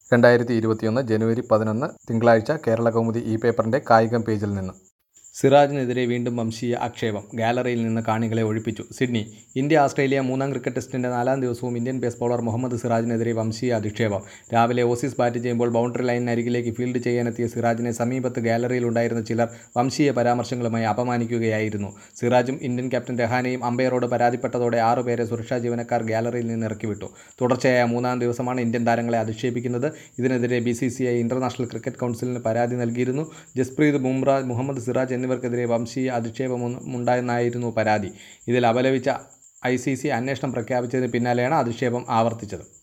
രണ്ടായിരത്തി ഇരുപത്തിയൊന്ന് ജനുവരി പതിനൊന്ന് തിങ്കളാഴ്ച കേരള കൗമുദി ഈ പേപ്പറിന്റെ കായികം പേജിൽ നിന്ന് സിറാജിനെതിരെ വീണ്ടും വംശീയ ആക്ഷേപം ഗാലറിയിൽ നിന്ന് കാണികളെ ഒഴിപ്പിച്ചു സിഡ്നി ഇന്ത്യ ഓസ്ട്രേലിയ മൂന്നാം ക്രിക്കറ്റ് ടെസ്റ്റിന്റെ നാലാം ദിവസവും ഇന്ത്യൻ പേസ് ബൗളർ മുഹമ്മദ് സിറാജിനെതിരെ വംശീയ അധിക്ഷേപം രാവിലെ ഓസീസ് ബാറ്റ് ചെയ്യുമ്പോൾ ബൗണ്ടറി ലൈനിനരികിലേക്ക് ഫീൽഡ് ചെയ്യാനെത്തിയ സിറാജിനെ സമീപത്ത് ഗാലറിയിൽ ഉണ്ടായിരുന്ന ചിലർ വംശീയ പരാമർശങ്ങളുമായി അപമാനിക്കുകയായിരുന്നു സിറാജും ഇന്ത്യൻ ക്യാപ്റ്റൻ രഹാനെയും അമ്പയറോട് പരാതിപ്പെട്ടതോടെ ആറുപേരെ സുരക്ഷാ ജീവനക്കാർ ഗാലറിയിൽ നിന്ന് ഇറക്കിവിട്ടു തുടർച്ചയായ മൂന്നാം ദിവസമാണ് ഇന്ത്യൻ താരങ്ങളെ അധിക്ഷേപിക്കുന്നത് ഇതിനെതിരെ B C C I international cricket കൗൺസിലിന് പരാതി നൽകിയിരുന്നു ജസ്പ്രീത് ബുംറ മുഹമ്മദ് സിറാജ് എന്നിവർക്കെതിരെ വംശീയ അധിക്ഷേപമുണ്ടായെന്നായിരുന്നു പരാതി ഇതിൽ അപലപിച്ച ഐ സി സി അന്വേഷണം പ്രഖ്യാപിച്ചതിന് പിന്നാലെയാണ് അധിക്ഷേപം ആവർത്തിച്ചത്